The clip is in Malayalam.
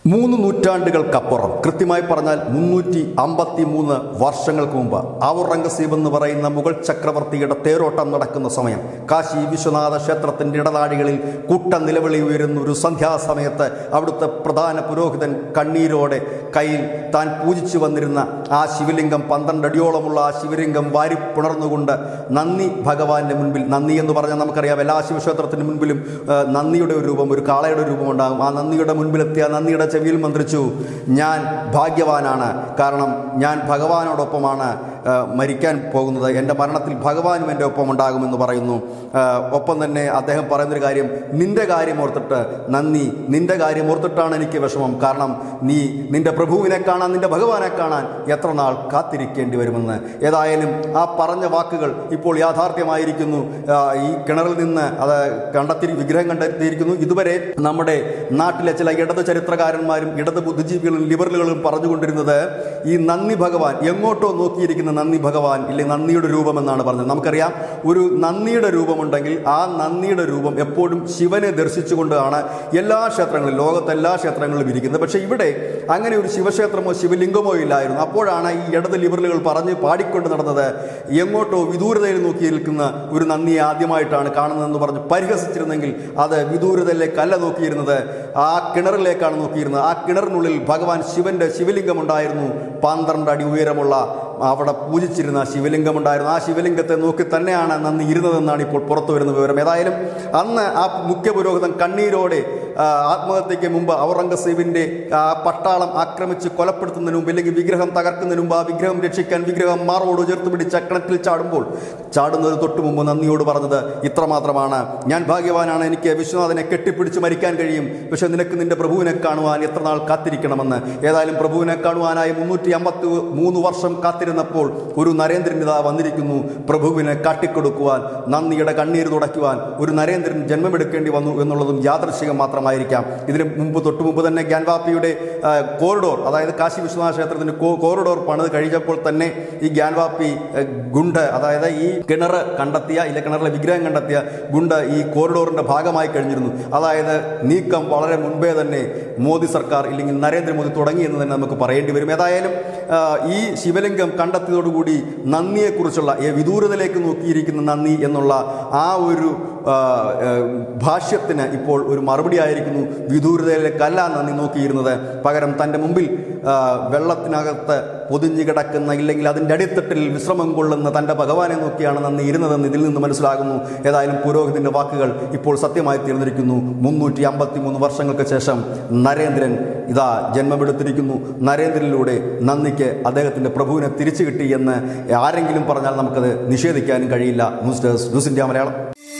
മൂന്ന് നൂറ്റാണ്ടുകൾക്കപ്പുറം കൃത്യമായി പറഞ്ഞാൽ മുന്നൂറ്റി അമ്പത്തി മൂന്ന് വർഷങ്ങൾക്ക് മുമ്പ് ഔറംഗസീബ് എന്ന് പറയുന്ന മുഗൾ ചക്രവർത്തിയുടെ തേരോട്ടം നടക്കുന്ന സമയം കാശി വിശ്വനാഥ ക്ഷേത്രത്തിന്റെ ഇടനാടികളിൽ കൂട്ട നിലവിളി ഉയരുന്ന ഒരു സന്ധ്യാസമയത്ത് അവിടുത്തെ പ്രധാന പുരോഹിതൻ കണ്ണീരോടെ കയ്യിൽ താൻ പൂജിച്ചു വന്നിരുന്ന ആ ശിവലിംഗം പന്ത്രണ്ട് അടിയോളമുള്ള ആ ശിവലിംഗം വാരി പുണർന്നുകൊണ്ട് നന്ദി ഭഗവാന്റെ മുൻപിൽ നന്ദി എന്ന് പറഞ്ഞാൽ നമുക്കറിയാം എല്ലാ ശിവക്ഷേത്രത്തിന് മുൻപിലും ആ, നന്ദിയുടെ ഒരു രൂപം ഒരു കാളയുടെ ഒരു രൂപം ഉണ്ടാകും ആ നന്ദിയുടെ മുൻപിലെത്തിയ നന്ദിയുടെ ചെവിയിൽ മന്ത്രിച്ചു ഞാൻ ഭാഗ്യവാനാണ് കാരണം ഞാൻ ഭഗവാനോടൊപ്പമാണ് ആ, മരിക്കാൻ പോകുന്നത് എൻ്റെ മരണത്തിൽ ഭഗവാനും എൻ്റെ ഒപ്പം ഉണ്ടാകുമെന്ന് പറയുന്നു ആ, ഒപ്പം തന്നെ അദ്ദേഹം പറയുന്നൊരു കാര്യം നിന്റെ കാര്യം ഓർത്തിട്ട് നന്ദി നിന്റെ കാര്യം ഓർത്തിട്ടാണ് എനിക്ക് വിഷമം കാരണം നീ നിന്റെ പ്രഭുവിനെ കാണാൻ നിന്റെ ഭഗവാനെ കാണാൻ എത്ര നാൾ കാത്തിരിക്കേണ്ടി വരുമെന്ന് ഏതായാലും ആ പറഞ്ഞ വാക്കുകൾ ഇപ്പോൾ യാഥാർത്ഥ്യമായിരിക്കുന്നു ആ, ഈ കിണറിൽ നിന്ന് അത് കണ്ടെത്തി വിഗ്രഹം കണ്ടെത്തിയിരിക്കുന്നു ഇതുവരെ നമ്മുടെ നാട്ടിലെ ചില ഇടത് ചരിത്രകാരന്മാരും ഇടത് ബുദ്ധിജീവികളും ലിബറലുകളും പറഞ്ഞുകൊണ്ടിരുന്നത് ഈ നന്ദി ഭഗവാൻ എങ്ങോട്ടോ നോക്കിയിരിക്കുന്ന നന്ദി ഭഗവാൻ ഇല്ലെങ്കിൽ നന്ദിയുടെ രൂപം എന്നാണ് പറഞ്ഞത് നമുക്കറിയാം ഒരു നന്ദിയുടെ രൂപമുണ്ടെങ്കിൽ ആ നന്ദിയുടെ രൂപം എപ്പോഴും ശിവനെ ദർശിച്ചുകൊണ്ടാണ് എല്ലാ ക്ഷേത്രങ്ങളിലും ലോകത്തെ എല്ലാ ക്ഷേത്രങ്ങളിലും ഇരിക്കുന്നത് പക്ഷേ ഇവിടെ അങ്ങനെ ഒരു ശിവക്ഷേത്രമോ ശിവലിംഗമോ ഇല്ലായിരുന്നു അപ്പോഴാണ് ഈ ഇടത് ലിബറലുകൾ പറഞ്ഞ് പാടിക്കൊണ്ട് നടന്നത് എങ്ങോട്ടോ വിദൂരതയിൽ നോക്കി നിൽക്കുന്ന ഒരു നന്ദിയെ ആദ്യമായിട്ടാണ് കാണുന്നതെന്ന് പറഞ്ഞ് പരിഹസിച്ചിരുന്നെങ്കിൽ അത് വിദൂരതയിലേക്കല്ല നോക്കിയിരുന്നത് ആ കിണറിലേക്കാണ് നോക്കിയിരുന്നത് ആ കിണറിനുള്ളിൽ ഭഗവാൻ ശിവന്റെ ശിവലിംഗം ഉണ്ടായിരുന്നു പന്ത്രണ്ട് അടി ഉയരമുള്ള അവിടെ പൂജിച്ചിരുന്ന ശിവലിംഗം ഉണ്ടായിരുന്നു ആ ശിവലിംഗത്തെ നോക്കി തന്നെയാണ് നന്ദി ഇരുന്നതെന്നാണ് ഇപ്പോൾ പുറത്തു വരുന്ന വിവരം ഏതായാലും അന്ന് ആ മുഖ്യ പുരോഹിതൻ കണ്ണീരോടെ ആ, ആത്മഹത്യയ്ക്ക് മുമ്പ് ഔറംഗസീബിന്റെ ആ പട്ടാളം ആക്രമിച്ച് കൊലപ്പെടുത്തുന്നതിന് മുമ്പ് അല്ലെങ്കിൽ വിഗ്രഹം തകർക്കുന്നതിന് മുമ്പ് ആ വിഗ്രഹം രക്ഷിക്കാൻ വിഗ്രഹം മാറോട് ചേർത്ത് പിടിച്ച കിണറ്റിൽ ചാടുമ്പോൾ ചാടുന്നതിന് തൊട്ട് മുമ്പ് നന്ദിയോട് പറഞ്ഞത് ഇത്രമാത്രമാണ് ഞാൻ ഭാഗ്യവാനാണ് എനിക്ക് വിശ്വനാഥനെ കെട്ടിപ്പിടിച്ച് മരിക്കാൻ കഴിയും പക്ഷെ നിനക്ക് നിന്റെ പ്രഭുവിനെ കാണുവാൻ എത്ര നാൾ കാത്തിരിക്കണമെന്ന് ഏതായാലും പ്രഭുവിനെ കാണുവാനായി മുന്നൂറ്റി അമ്പത്തി മൂന്ന് വർഷം കാത്തിരുന്നപ്പോൾ ഒരു നരേന്ദ്രൻ ഇതാ വന്നിരിക്കുന്നു പ്രഭുവിനെ കാട്ടിക്കൊടുക്കുവാൻ നന്ദിയുടെ കണ്ണീര് തുടയ്ക്കുവാൻ ഒരു നരേന്ദ്രൻ ജന്മമെടുക്കേണ്ടി വന്നു എന്നുള്ളതും യാദൃശികം മാത്രമായിരിക്കാം ഇതിന് മുമ്പ് തൊട്ട് മുമ്പ് തന്നെ ഗ്യാൻവാപ്പിയുടെ ആ, കോറിഡോർ അതായത് കാശി വിശ്വനാഥ ക്ഷേത്രത്തിന്റെ കോ- കോറിഡോർ പണിത് കഴിഞ്ഞപ്പോൾ തന്നെ ഈ ഗ്യാൻവാപ്പി ആ, ഗുണ്ട് അതായത് ഈ കിണർ കണ്ടെത്തിയ ഇല്ല കിണറിലെ വിഗ്രഹം കണ്ടെത്തിയ ഗുണ്ട് ഈ കോറിഡോറിന്റെ ഭാഗമായി കഴിഞ്ഞിരുന്നു അതായത് നീക്കം വളരെ മുൻപേ തന്നെ മോദി സർക്കാർ ഇല്ലെങ്കിൽ നരേന്ദ്രമോദി തുടങ്ങി എന്ന് തന്നെ നമുക്ക് പറയേണ്ടി വരും ഏതായാലും ആ, ഈ ശിവലിംഗം കണ്ടെത്തിയതോടുകൂടി നന്ദിയെക്കുറിച്ചുള്ള ഈ വിദൂരതയിലേക്ക് നോക്കിയിരിക്കുന്ന നന്ദി എന്നുള്ള ആ ഒരു ആ, ആ, ഭാഷ്യത്തിന് ഇപ്പോൾ ഒരു മറുപടി ആയിരിക്കുന്നു വിദൂരതയിലേക്കല്ല നന്ദി നോക്കിയിരുന്നത് പകരം തൻ്റെ മുമ്പിൽ ആ, വെള്ളത്തിനകത്ത് പൊതിഞ്ഞു കിടക്കുന്ന ഇല്ലെങ്കിൽ അതിൻ്റെ അടിത്തട്ടിൽ വിശ്രമം കൊള്ളുന്ന തൻ്റെ ഭഗവാനെ നോക്കിയാണ് നന്ദി ഇരുന്നതെന്ന് ഇതിൽ നിന്ന് മനസ്സിലാകുന്നു ഏതായാലും പുരോഹിതന്റെ വാക്കുകൾ ഇപ്പോൾ സത്യമായി തീർന്നിരിക്കുന്നു മുന്നൂറ്റി അമ്പത്തി മൂന്ന് വർഷങ്ങൾക്ക് ശേഷം നരേന്ദ്രൻ ഇതാ ജന്മമെടുത്തിരിക്കുന്നു നരേന്ദ്രനിലൂടെ നന്ദിക്ക് അദ്ദേഹത്തിൻ്റെ പ്രഭുവിനെ തിരിച്ചു കിട്ടി എന്ന് ആരെങ്കിലും പറഞ്ഞാൽ നമുക്കത് നിഷേധിക്കാനും കഴിയില്ല news desk news India Malayalam